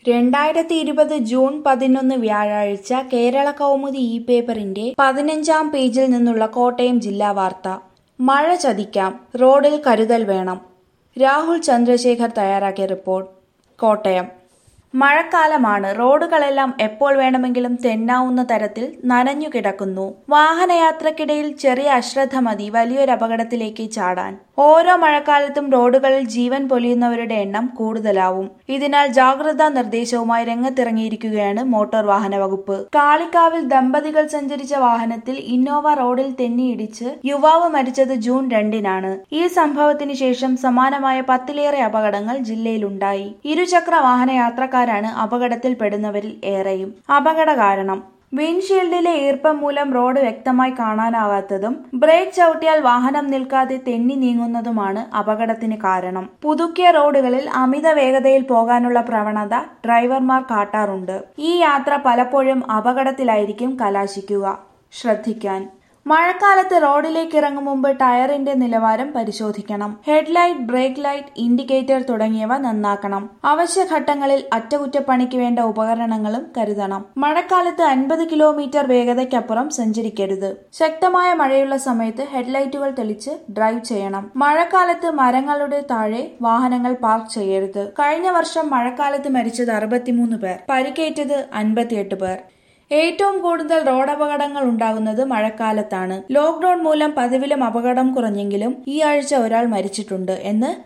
രണ്ടായിരത്തി ഇരുപത് ജൂൺ പതിനൊന്ന് വ്യാഴാഴ്ച കേരള കൗമുദി ഇ പേപ്പറിന്റെ പതിനഞ്ചാം പേജിൽ നിന്നുള്ള കോട്ടയം ജില്ലാ വാർത്ത മഴ ചതിക്കാം റോഡിൽ കരുതൽ വേണം രാഹുൽ ചന്ദ്രശേഖർ തയ്യാറാക്കിയ റിപ്പോർട്ട് കോട്ടയം മഴക്കാലമാണ് റോഡുകളെല്ലാം എപ്പോൾ വേണമെങ്കിലും തെന്നാവുന്ന തരത്തിൽ നനഞ്ഞു കിടക്കുന്നു വാഹനയാത്രക്കിടയിൽ ചെറിയ അശ്രദ്ധ മതി വലിയൊരു അപകടത്തിലേക്ക് ചാടാൻ ഓരോ മഴക്കാലത്തും റോഡുകളിൽ ജീവൻ പൊലിയുന്നവരുടെ എണ്ണം കൂടുതലാവും ഇതിനാൽ ജാഗ്രതാ നിർദ്ദേശവുമായി രംഗത്തിറങ്ങിയിരിക്കുകയാണ് മോട്ടോർ വാഹന വകുപ്പ് കാളിക്കാവിൽ ദമ്പതികൾ സഞ്ചരിച്ച വാഹനത്തിൽ ഇന്നോവ റോഡിൽ തെന്നിയിടിച്ച് യുവാവ് മരിച്ചത് ജൂൺ രണ്ടിനാണ് ഈ സംഭവത്തിന് ശേഷം സമാനമായ പത്തിലേറെ അപകടങ്ങൾ ജില്ലയിലുണ്ടായി ഇരുചക്ര വാഹന യാത്രക്കാരാണ് അപകടത്തിൽപ്പെടുന്നവരിൽ ഏറെയും അപകട കാരണം വിൻഷീൽഡിലെ ഈർപ്പം മൂലം റോഡ് വ്യക്തമായി കാണാനാവാത്തതും ബ്രേക്ക് ചവിട്ടിയാൽ വാഹനം നിൽക്കാതെ തെന്നി നീങ്ങുന്നതുമാണ് അപകടത്തിന് കാരണം പുതുക്കിയ റോഡുകളിൽ അമിത വേഗതയിൽ പോകാനുള്ള പ്രവണത ഡ്രൈവർമാർ കാട്ടാറുണ്ട് ഈ യാത്ര പലപ്പോഴും അപകടത്തിലായിരിക്കും കലാശിക്കുക ശ്രദ്ധിക്കാൻ മഴക്കാലത്ത് റോഡിലേക്ക് ഇറങ്ങും മുമ്പ് ടയറിന്റെ നിലവാരം പരിശോധിക്കണം ഹെഡ്ലൈറ്റ് ബ്രേക്ക് ലൈറ്റ് ഇൻഡിക്കേറ്റർ തുടങ്ങിയവ നന്നാക്കണം അവശ്യഘട്ടങ്ങളിൽ അറ്റകുറ്റപ്പണിക്ക് വേണ്ട ഉപകരണങ്ങളും കരുതണം മഴക്കാലത്ത് അൻപത് കിലോമീറ്റർ വേഗതയ്ക്കപ്പുറം സഞ്ചരിക്കരുത് ശക്തമായ മഴയുള്ള സമയത്ത് ഹെഡ്ലൈറ്റുകൾ തെളിച്ച് ഡ്രൈവ് ചെയ്യണം മഴക്കാലത്ത് മരങ്ങളുടെ താഴെ വാഹനങ്ങൾ പാർക്ക് ചെയ്യരുത് കഴിഞ്ഞ വർഷം മഴക്കാലത്ത് മരിച്ചത് അറുപത്തിമൂന്ന് പേർ പരിക്കേറ്റത് അൻപത്തിയെട്ട് പേർ ഏറ്റവും കൂടുതൽ റോഡ് അപകടങ്ങൾ ഉണ്ടാകുന്നത് മഴക്കാലത്താണ് ലോക്ഡൌൺ മൂലം പതിവിലും അപകടം കുറഞ്ഞെങ്കിലും ഈ ആഴ്ച ഒരാൾ മരിച്ചിട്ടുണ്ട് എന്ന്